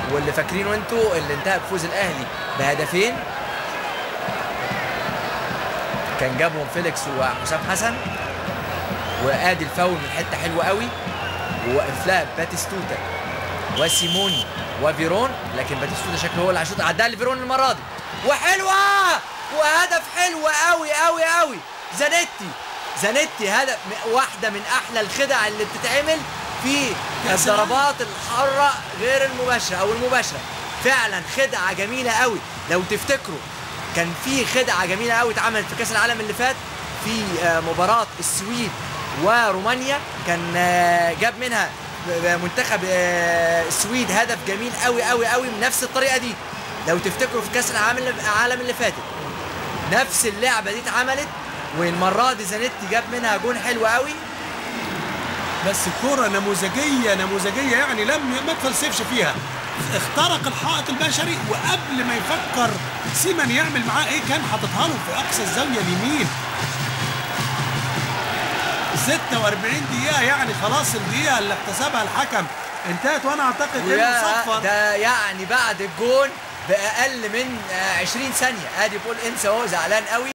واللي فاكرينه انتوا اللي انتهى بفوز الاهلي بهدفين كان جابهم فيليكس وحسام حسن وادي الفاول من حته حلوه قوي ووقف لها باتيستوتا وسيموني وفيرون لكن باتيستوتا شكله هو اللي هيشوط عدها لفيرون المره دي وحلوه وهدف حلو قوي قوي قوي زانيتي زانيتي هدف واحده من احلى الخدع اللي بتتعمل في كأس الضربات الحره غير المباشره او المباشره فعلا خدعه جميله قوي لو تفتكروا كان في خدعه جميله قوي اتعملت في كاس العالم اللي فات في آه، مباراه السويد ورومانيا كان آه، جاب منها منتخب آه، السويد هدف جميل قوي قوي قوي من نفس الطريقه دي لو تفتكروا في كاس العالم اللي- العالم اللي فاتت نفس اللعبه دي اتعملت والمره دي زانيتي جاب منها جون حلو قوي بس كرة نموذجية نموذجية يعني لم ما تفلسفش فيها اخترق الحائط البشري وقبل ما يفكر سيمان يعمل معاه ايه كان حاططها له في اقصى الزاوية اليمين 46 دقيقة يعني خلاص الدقيقة اللي احتسبها الحكم انتهت وانا اعتقد انه ويا صفر ده يعني بعد الجون باقل من آه، 20 ثانيه ادي بول انسى هو زعلان قوي